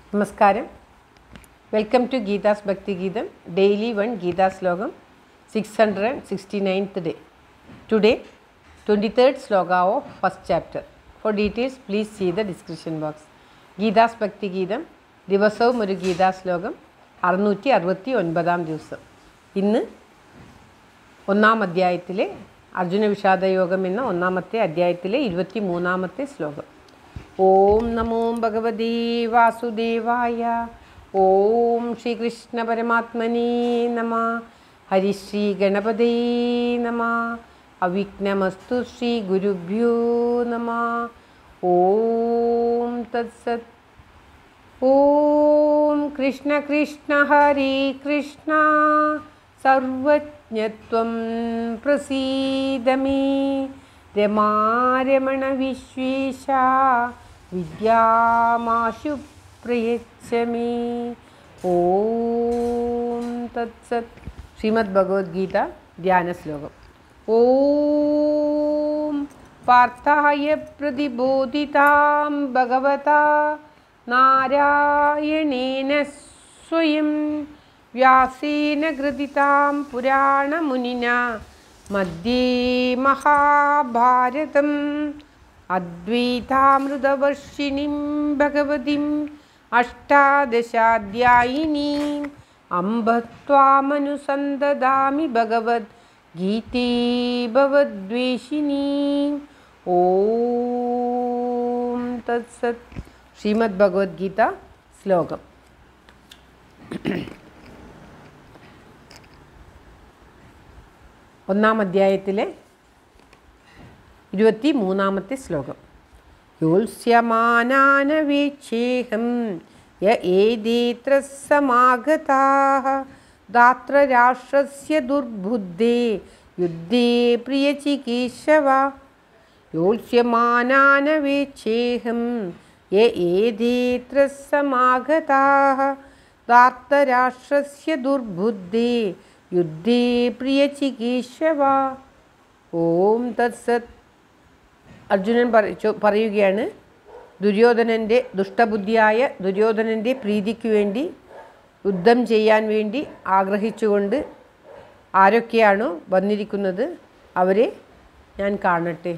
നമസ്കാരം welcome to Geetha's ഭക്തിഗീതം daily one Gita ശ്ലോകം six hundred and sixty ninth day today twenty third shloka of first chapter for details please see the description box Geetha's ഭക്തിഗീതം ദിവസവും ഒരു ഗീതാ ശ്ലോകം അറുന്നൂറ്റി അറുപത്തി ഒൻപതാം ദിവസം ഇന്ന് ഒന്നാം അധ്യായത്തിലെ അർജുന വിഷാദയോഗം എന്ന ഒന്നാമത്തെ അധ്യായത്തിലെ ഇരുപത്തി മൂന്നാമത്തെ ശ്ലോകം ഓം നമോ ഭഗവതി വാസുദേവായ ഓം ശ്രീകൃഷ്ണ പരമാത്മനേ നമ ഹരിശ്രീ ഗണപതേ നമ അവിഘ്നമസ്തു ശ്രീ ഗുരുഭ്യോ നമ ഓം തത്സത് ഓം കൃഷ്ണ കൃഷ്ണ ഹരേ കൃഷ്ണ സർവജ്ഞത്വം പ്രസീദ മേ രമാരമണ വിശ്വേശ വിദ്യാമാശു പ്രയച്ഛ മേ ഓം തത്സത് ശ്രീമദ് ഭഗവത്ഗീത ധ്യാന ശ്ലോകം ഓം പാർത്ഥായ പ്രതിബോധിതാം ഭഗവതാ നാരായണേന സ്വയം വ്യാസേന കൃതിതാം പുരാണമുനിന മധ്യേ മഹാഭാരതം അദ്വൈതാമൃതവർഷിണിം ഭഗവതിം അഷ്ടാദശാധ്യായിനീം അംബ ത്വാമനുസന്തദാമി ഭഗവത് ഗീതേ ഭവദ്വേഷിണീം ഓം തത്സത് ശ്രീമദ് ഭഗവത്ഗീത ശ്ലോകം ഒന്നാം അധ്യായത്തിലെ ഇരുപത്തി മൂന്നാമത്തെ ശ്ലോകം യോത്സ്യമാനാനവേക്ഷേഹം യ ഏതേത്ര സമാഗതാഃ ദാത്രരാഷ്ട്രസ്യ ദുർബുദ്ധേ യുദ്ധേ പ്രിയചികീശവ യോത്സ്യമാനാനവേക്ഷേഹം യ ഏതേത്ര സമാഗതാഃ ദാർത്തരാഷ്ട്രസ്യ ദുർബുദ്ധേ യുദ്ധേ പ്രിയചികീശവ ഓം തത്സത് അർജുനൻ പറ- പറയുകയാണ് ദുര്യോധനൻ്റെ ദുഷ്ടബുദ്ധിയായ ദുര്യോധനൻ്റെ പ്രീതിക്ക് വേണ്ടി യുദ്ധം ചെയ്യാൻ വേണ്ടി ആഗ്രഹിച്ചുകൊണ്ട് ആരൊക്കെയാണോ വന്നിരിക്കുന്നത് അവരെ ഞാൻ കാണട്ടെ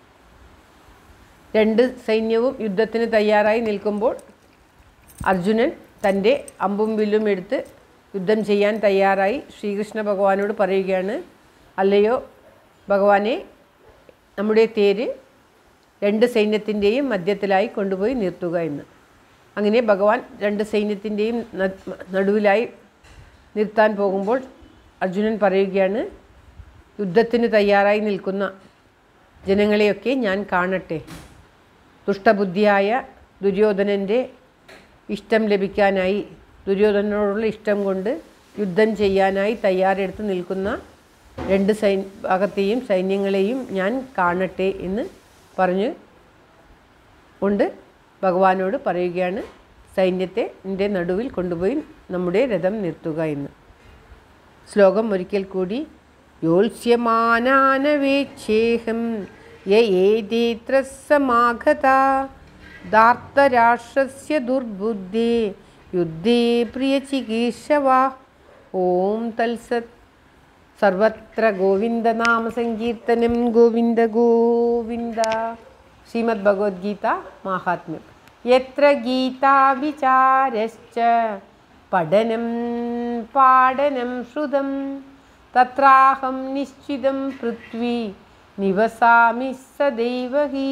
രണ്ട് സൈന്യവും യുദ്ധത്തിന് തയ്യാറായി നിൽക്കുമ്പോൾ അർജുനൻ തൻ്റെ അമ്പും വില്ലും എടുത്ത് യുദ്ധം ചെയ്യാൻ തയ്യാറായി ശ്രീകൃഷ്ണ ഭഗവാനോട് പറയുകയാണ് അല്ലയോ ഭഗവാനെ നമ്മുടെ തേര് രണ്ട് സൈന്യത്തിൻ്റെയും മധ്യത്തിലായി കൊണ്ടുപോയി നിർത്തുക എന്ന് അങ്ങനെ ഭഗവാൻ രണ്ട് സൈന്യത്തിൻ്റെയും ന- നടുവിലായി നിർത്താൻ പോകുമ്പോൾ അർജുനൻ പറയുകയാണ് യുദ്ധത്തിന് തയ്യാറായി നിൽക്കുന്ന ജനങ്ങളെയൊക്കെ ഞാൻ കാണട്ടെ ദുഷ്ടബുദ്ധിയായ ദുര്യോധനൻ്റെ ഇഷ്ടം ലഭിക്കാനായി ദുര്യോധനോടുള്ള ഇഷ്ടം കൊണ്ട് യുദ്ധം ചെയ്യാനായി തയ്യാറെടുത്ത് നിൽക്കുന്ന രണ്ട് സൈ ഭാഗത്തെയും സൈന്യങ്ങളെയും ഞാൻ കാണട്ടെ എന്ന് പറഞ്ഞ് കൊണ്ട് ഭഗവാനോട് പറയുകയാണ് സൈന്യത്തെ എൻ്റെ നടുവിൽ കൊണ്ടുപോയി നമ്മുടെ രഥം നിർത്തുക എന്ന് ശ്ലോകം ഒരിക്കൽ കൂടി യോത്സ്യമാനാനവേക്ഷേഹം യ ഏതേത്ര സമാഗത ദാർത്തരാഷ്ട്രസ്യ ദുർബുദ്ധേ യുദ്ധേ പ്രിയചികീർഷവ ഓം തൽസത് സർവത്ര ഗോവിന്ദനാമ സങ്കീർത്തനം ഗോവിന്ദ ഗോവിന്ദ ശ്രീമദ് ഭഗവത്ഗീത മാഹാത്മ്യം യത്ര ഗീതാ വിചാരശ്ച പഠനം പാടനം ശ്രുതം തത്രാഹം നിശ്ചിതം പൃഥ്വി നിവസാമി സദൈവ ഹി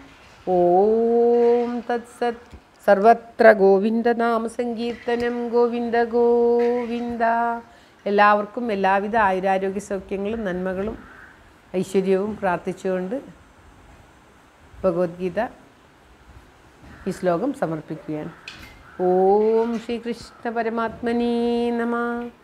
ഓം തത്സത് സർവത്ര ഗോവിന്ദനാമ സങ്കീർത്തനം ഗോവിന്ദ ഗോവിന്ദ എല്ലാവർക്കും എല്ലാവിധ ആയുരാരോഗ്യ സൗഖ്യങ്ങളും നന്മകളും ഐശ്വര്യവും പ്രാർത്ഥിച്ചുകൊണ്ട് ഭഗവത്ഗീത ഈ ശ്ലോകം സമർപ്പിക്കുകയാണ് ഓം ശ്രീകൃഷ്ണ പരമാത്മനേ നമ